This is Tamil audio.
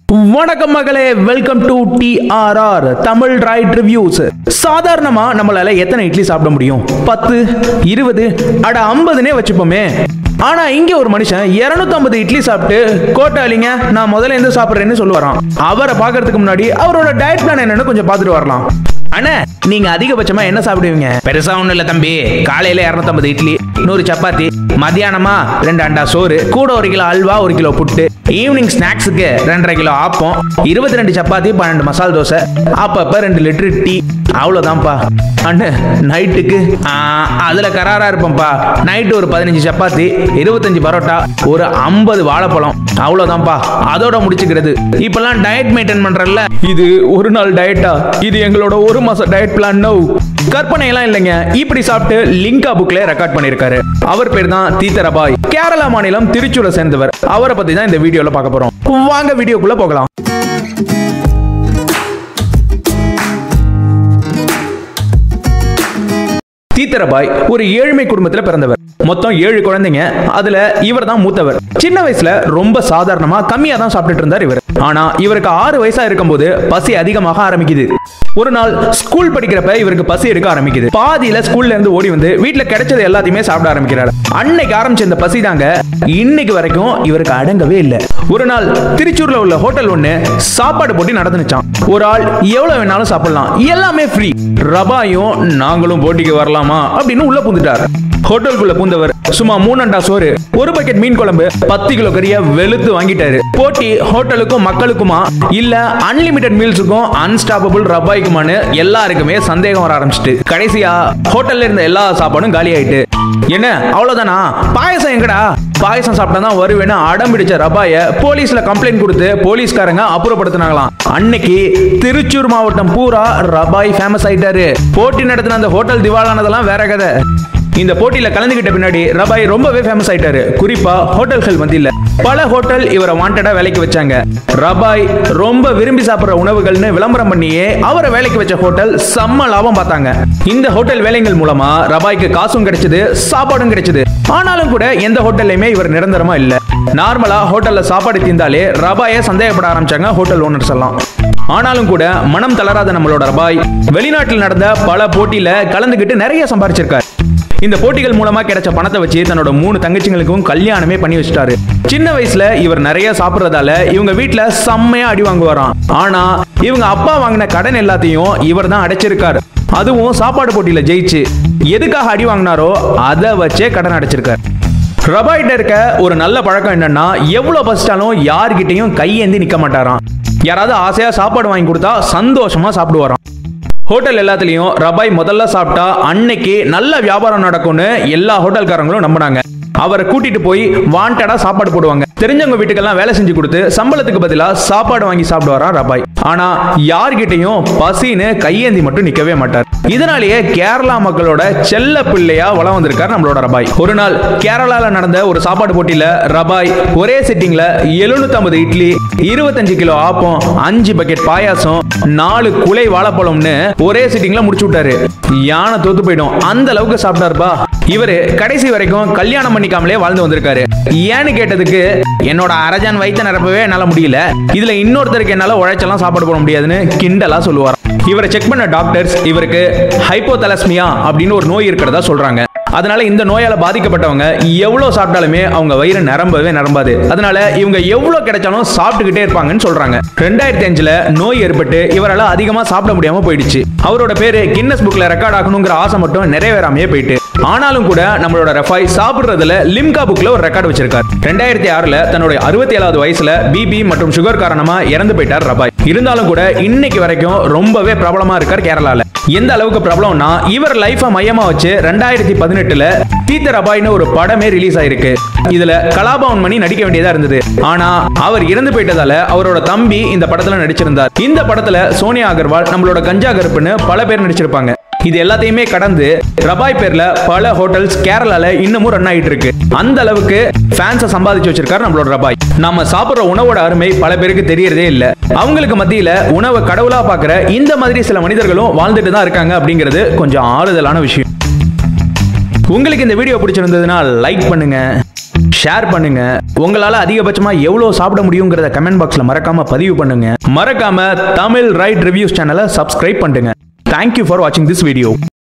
வணக்கம் மகளே welcome to TRR Tamil right reviews சாதாரணமா நம்மளால எத்தனை இட்லி சாப்பிட முடியும் பத்து இருபது அட ஐம்பதுனே வச்சுப்போமே ஆனா இங்க ஒரு மனுஷன் 250 இட்லி சாப்பிட்டு கோட்டாளிங்க நான் முதல்ல இருந்து சாப்பிடுறேன்னு சொல்லுவாராம் அவரை பார்க்கறதுக்கு முன்னாடி அவரோட டயட் பிளான் என்னன்னு கொஞ்சம் பார்த்துட்டு வரலாம் அண்ணா நீங்க அதிகபட்சமா என்ன சாப்பிடுவீங்க பெருசா ஒண்ணும் இல்ல தம்பி காலையில 250 இட்லி நூறு சப்பாத்தி மத்தியானமா ரெண்டு அண்டா சோறு கூட ஒரு கிலோ அல்வா ஒரு கிலோ புட்டு ஈவினிங் ஸ்நாக்ஸுக்கு ரெண்டரை கிலோ ஆப்பம் இருபத்தி ரெண்டு சப்பாத்தி பன்னெண்டு மசால் தோசை அப்பப்ப ரெண்டு லிட்டர் டீ அவ்வளோதான்ப்பா அண்ணு நைட்டுக்கு அதுல கராரா இருப்பேன்ப்பா நைட்டு ஒரு பதினஞ்சு சப்பாத்தி இருபத்தஞ்சு பரோட்டா ஒரு ஐம்பது வாழைப்பழம் அவ்வளோதான்ப்பா அதோட முடிச்சுக்கிறது இப்பெல்லாம் டயட் மெயின்டைன் பண்றல்ல இது ஒரு நாள் டயட்டா இது எங்களோட ஒரு மாசம் டயட் பிளான் நோ கற்பனை எல்லாம் இல்லைங்க இப்படி சாப்பிட்டு லிங்கா புக்ல ரெக்கார்ட் பண்ணிருக்காரு அவர் பேர் தான் தீத்தரபாய் கேரளா மாநிலம் திருச்சூரை சேர்ந்தவர் அவரை பத்தி தான் இந்த வீடியோல பார்க்க போறோம் வாங்க வீடியோக்குள்ள போகலாம் தீத்தரபாய் ஒரு ஏழ்மை குடும்பத்துல பிறந்தவர் மொத்தம் ஏழு குழந்தைங்க அதுல இவர் தான் மூத்தவர் சின்ன வயசுல ரொம்ப சாதாரணமா கம்மியா தான் சாப்பிட்டுட்டு இருந்தார் இவர் ஆனா இவருக்கு ஆறு வயசா இருக்கும்போது பசி அதிகமாக ஆரம்பிக்குது ஒரு நாள் ஸ்கூல் படிக்கிறப்ப இவருக்கு பசி எடுக்க ஆரம்பிக்குது பாதியில ஸ்கூல்ல இருந்து ஓடி வந்து வீட்டுல கிடைச்சது எல்லாத்தையுமே சாப்பிட ஆரம்பிக்கிறாரு அன்னைக்கு ஆரம்பிச்ச இந்த பசி தாங்க இன்னைக்கு வரைக்கும் இவருக்கு அடங்கவே இல்லை ஒரு நாள் திருச்சூர்ல உள்ள ஹோட்டல் ஒண்ணு சாப்பாடு போட்டி நடந்துச்சான் ஒரு ஆள் எவ்வளவு வேணாலும் சாப்பிடலாம் எல்லாமே ஃப்ரீ ரபாயும் நாங்களும் போட்டிக்கு வரலாமா அப்படின்னு உள்ள பூந்துட்டார் ஹோட்டலுக்குள்ள பூந்தவர் சும்மா மூணண்டா சோறு ஒரு பக்கெட் மீன் குழம்பு பத்து கிலோ கறிய வெளுத்து வாங்கிட்டாரு போட்டி ஹோட்டலுக்கும் மக்களுக்குமா இல்ல அன்லிமிட்டெட் மீல்ஸுக்கும் அன்ஸ்டாப்பபிள் ரபாய்க்குமான்னு எல்லாருக்குமே சந்தேகம் வர ஆரம்பிச்சிட்டு கடைசியா ஹோட்டல்ல இருந்த எல்லா சாப்பாடும் காலி ஆயிட்டு என்ன அவ்வளவுதானா பாயசம் எங்கடா பாயசம் சாப்பிட்டா தான் வருவேன்னு அடம் பிடிச்ச ரபாய போலீஸ்ல கம்ப்ளைண்ட் கொடுத்து போலீஸ்காரங்க அப்புறப்படுத்தினாங்களாம் அன்னைக்கு திருச்சூர் மாவட்டம் பூரா ரபாய் ஃபேமஸ் ஆயிட்டாரு போட்டி நடத்தின அந்த ஹோட்டல் திவாலானதெல்லாம் வேற கதை இந்த போட்டியில கலந்துகிட்ட பின்னாடி ரபாய் ரொம்பவே ஃபேமஸ் ஆயிட்டாரு குறிப்பா ஹோட்டல்கள் மத்தியில பல ஹோட்டல் இவரை வாண்டடா வேலைக்கு வச்சாங்க ரபாய் ரொம்ப விரும்பி சாப்பிடுற உணவுகள்னு விளம்பரம் பண்ணியே அவரை வேலைக்கு வச்ச ஹோட்டல் செம்ம லாபம் பார்த்தாங்க இந்த ஹோட்டல் வேலைகள் மூலமா ரபாய்க்கு காசும் கிடைச்சது சாப்பாடும் கிடைச்சது ஆனாலும் கூட எந்த ஹோட்டல்லையுமே இவர் நிரந்தரமா இல்ல நார்மலா ஹோட்டல்ல சாப்பாடு தீர்ந்தாலே ரபாயை சந்தேகப்பட ஆரம்பிச்சாங்க ஹோட்டல் ஓனர்ஸ் எல்லாம் ஆனாலும் கூட மனம் தளராத நம்மளோட ரபாய் வெளிநாட்டில் நடந்த பல போட்டியில கலந்துக்கிட்டு நிறைய சம்பாரிச்சிருக்காரு இந்த போட்டிகள் மூலமா கிடைச்ச பணத்தை வச்சு தன்னோட மூணு தங்கச்சிங்களுக்கும் கல்யாணமே பண்ணி வச்சிட்டாரு சின்ன வயசுல இவர் நிறைய சாப்பிடுறதால இவங்க வீட்ல செம்மையா அடி வாங்குவாராம் ஆனா இவங்க அப்பா வாங்கின கடன் எல்லாத்தையும் இவர் தான் அடைச்சிருக்காரு அதுவும் சாப்பாடு போட்டியில ஜெயிச்சு எதுக்காக அடி வாங்கினாரோ அதை வச்சே கடன் அடைச்சிருக்காரு ரபாய்ட்ட இருக்க ஒரு நல்ல பழக்கம் என்னன்னா எவ்வளவு பசிச்சாலும் யார்கிட்டயும் கையேந்தி நிக்க மாட்டாராம் யாராவது ஆசையா சாப்பாடு வாங்கி கொடுத்தா சந்தோஷமா சாப்பிடுவாராம் ஹோட்டல் எல்லாத்துலயும் ரபாய் முதல்ல சாப்பிட்டா அன்னைக்கு நல்ல வியாபாரம் நடக்கும்னு எல்லா ஹோட்டல்காரங்களும் நம்பினாங்க அவரை கூட்டிட்டு போய் வாண்டடா சாப்பாடு போடுவாங்க தெரிஞ்சவங்க வீட்டுக்கெல்லாம் வேலை செஞ்சு கொடுத்து சம்பளத்துக்கு பதிலா சாப்பாடு வாங்கி சாப்பிடுவாராம் ரபாய் ஆனா யார்கிட்டயும் பசின்னு கையேந்தி மட்டும் நிக்கவே மாட்டார் இதனாலேயே கேரளா மக்களோட செல்ல பிள்ளையா வளம் வந்திருக்கார் நம்மளோட ரபாய் ஒரு நாள் கேரளால நடந்த ஒரு சாப்பாடு போட்டியில ரபாய் ஒரே சிட்டிங்ல 750 இட்லி இருபத்தஞ்சு கிலோ ஆப்பம் அஞ்சு பக்கெட் பாயாசம் நாலு குலை வாழைப்பழம்னு ஒரே சிட்டிங்ல முடிச்சு விட்டாரு யானை தோத்து போயிடும் அந்த அளவுக்கு சாப்பிட்டாருப்பா இவரு கடைசி வரைக்கும் கல்யாணம் பண்ணிக்காமலே வாழ்ந்து வந்திருக்காரு ஏன்னு கேட்டதுக்கு என்னோட அரஜான் வயிற்று நிரப்பவே என்னால முடியல இதுல இன்னொருத்தருக்கு என்னால உழைச்செல்லாம் சாப்பாடு போட முடியாதுன்னு கிண்டலா சொல்லுவார் இவரை செக் பண்ண டாக்டர்ஸ் இவருக்கு ஹைப்போதலஸ்மியா அப்படின்னு ஒரு நோய் இருக்கிறதா சொல்றாங்க அதனால இந்த நோயால பாதிக்கப்பட்டவங்க எவ்வளவு சாப்பிட்டாலுமே அவங்க வயிறு நிரம்பவே நிரம்பாது அதனால இவங்க எவ்வளவு கிடைச்சாலும் சாப்பிட்டுக்கிட்டே இருப்பாங்கன்னு சொல்றாங்க ரெண்டாயிரத்தி அஞ்சுல நோய் ஏற்பட்டு இவரால அதிகமா சாப்பிட முடியாம போயிடுச்சு அவரோட பேரு கின்னஸ் புக்ல ரெக்கார்ட் ஆகணுங்கிற ஆசை மட்டும் நிறைவேறாமையே போயிட்டு ஆனாலும் கூட நம்மளோட ரெஃபாய் சாப்பிடுறதுல லிம்கா புக்ல ஒரு ரெக்கார்டு வச்சிருக்காரு ரெண்டாயிரத்தி ஆறுல தன்னுடைய அறுபத்தி ஏழாவது வயசுல பிபி மற்றும் சுகர் காரணமா இறந்து போயிட்டார் ரபாய் இருந்தாலும் கூட இன்னைக்கு வரைக்கும் ரொம்பவே பிரபலமா இருக்கார் கேரளால எந்த அளவுக்கு பிரபலம்னா இவர் லைஃப மையமா வச்சு ரெண்டாயிரத்தி பதினெட்டுல தீத்த ரபாய்னு ஒரு படமே ரிலீஸ் ஆயிருக்கு இதுல கலாபவன் மணி நடிக்க வேண்டியதா இருந்தது ஆனா அவர் இறந்து போயிட்டதால அவரோட தம்பி இந்த படத்துல நடிச்சிருந்தார் இந்த படத்துல சோனியா அகர்வால் நம்மளோட கஞ்சா கருப்புன்னு பல பேர் நடிச்சிருப்பாங்க இது எல்லாத்தையுமே கடந்து ரபாய் பேர்ல பல ஹோட்டல்ஸ் கேரளால இன்னமும் ரன் ஆயிட்டு இருக்கு அந்த அளவுக்கு ஃபேன்ஸை சம்பாதிச்சு வச்சிருக்காரு நம்மளோட ரபாய் நம்ம சாப்பிடுற உணவோட அருமை பல பேருக்கு தெரியறதே இல்ல அவங்களுக்கு மத்தியில உணவை கடவுளா பாக்குற இந்த மாதிரி சில மனிதர்களும் வாழ்ந்துட்டு தான் இருக்காங்க அப்படிங்கிறது கொஞ்சம் ஆறுதலான விஷயம் உங்களுக்கு இந்த வீடியோ பிடிச்சிருந்ததுன்னா லைக் பண்ணுங்க ஷேர் பண்ணுங்க உங்களால அதிகபட்சமா எவ்வளவு சாப்பிட முடியுங்கிறத கமெண்ட் பாக்ஸ்ல மறக்காம பதிவு பண்ணுங்க மறக்காம தமிழ் ரைட் ரிவ்யூஸ் சேனலை சப்ஸ்கிரைப் பண்ணுங்க தேங்க்யூ ஃபார் வாட்சிங் திஸ் வீடியோ